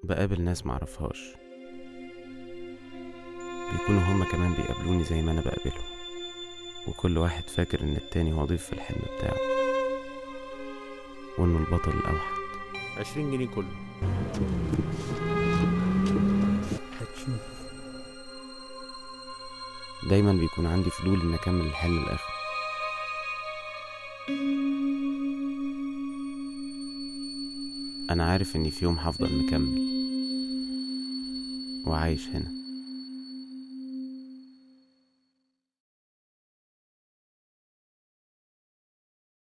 بقابل ناس معرفهاش بيكونوا هما كمان بيقابلوني زي ما أنا بقابلهم وكل واحد فاكر إن التاني هو ضيف في الحلم بتاعه وإنه البطل الأوحد عشرين جنيه كله هتشوف دايما بيكون عندي فضول إن أكمل الحلم الآخر أنا عارف إني في يوم هفضل مكمل وعايش هنا